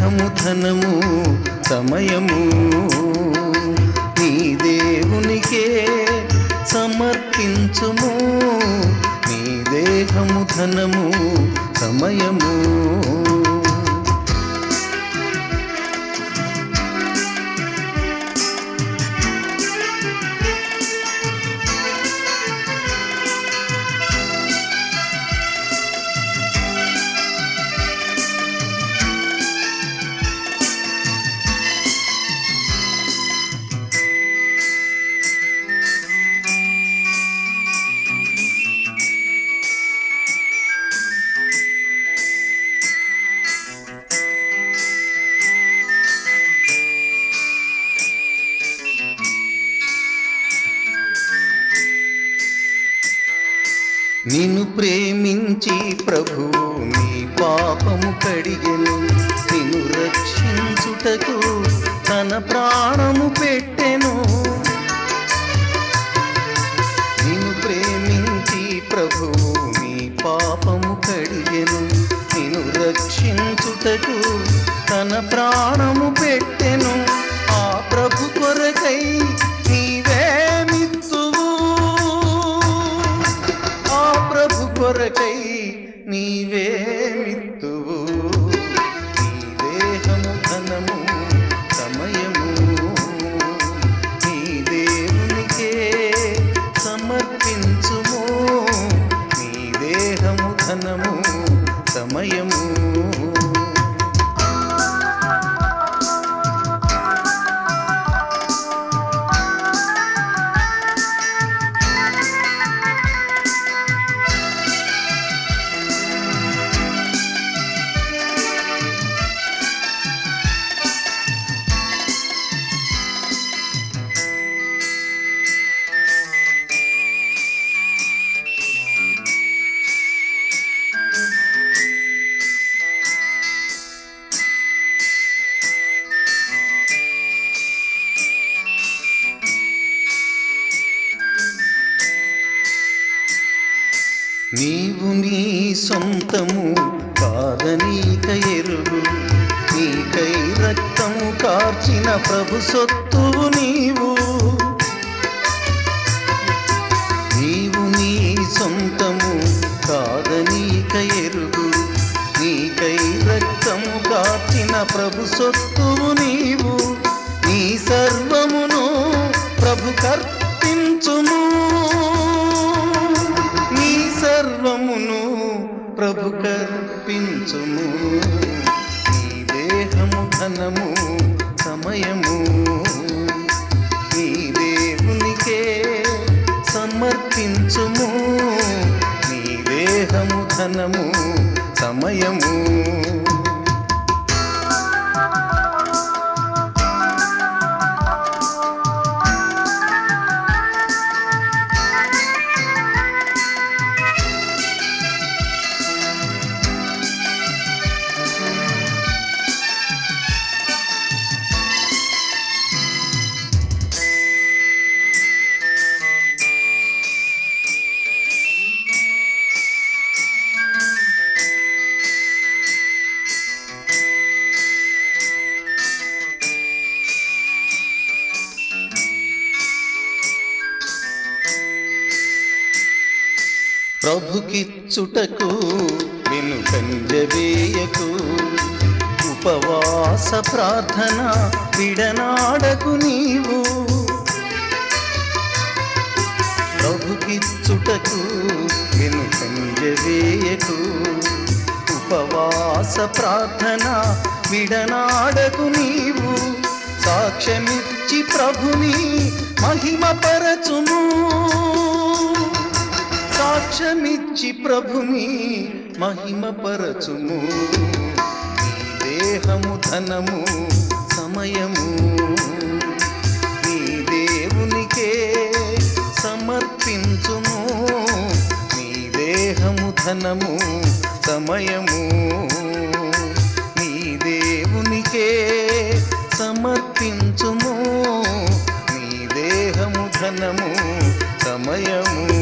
దేహము ధనము సమయము నీ దేవునికే సమర్పించుము నీ దేహము ధనము సమయము నిన్ను ప్రేమించి ప్రభువు నీ పాపము కడిగెను నిన్ను రక్షించుటకు తన ప్రాణము పెట్టెను నిన్ను ప్రేమించి ప్రభువు నీ పాపము కడిగెను నిన్ను రక్షించుటకు తన ప్రాణము పెట్టెను ఆ ప్రభు కొరకై నీవే మిత్తువు ఆ ప్రభు కొరకై నీవే మిత్తువు నీ దేహము ధనము సమయము నీ దేవునికే సమర్పించుము నీ దేహము ధనము సమయము నీవు నీ సొంతము కాదనీక ఎరుగు నీకై రక్తము కార్చిన ప్రభు సొత్తువు నీవు నీవు నీ సొంతము కాదనీక ఎరుగు నీకై రక్తము కార్చిన ప్రభు సొత్తువు నీవు నీ సర్వమును ప్రభు కర్పించుము నీ సర్వమును ప్రభు కర్పించుము నీ దేహము ధనము సమయము నీ దేవునికే సమర్పించుము నీ దేహము ధనము సమయము ప్రభుకిచ్చుటకు వెనుకంజవేయకు ఉపవాస ప్రార్థన విడనాడకు నీవు ప్రభుకిచ్చుటకు వెనుకంజవేయకు ఉపవాస ప్రార్థన విడనాడకు నీవు సాక్ష్యమిచ్చి ప్రభుని మహిమపరచుము సాక్ష్యమిచ్చి ప్రభుని మహిమపరచుము నీ దేహము ధనము సమయము నీ దేవునికే సమర్పించుము నీ దేహము ధనము సమయము నీ దేవునికే సమర్పించుము నీ దేహము ధనము సమయము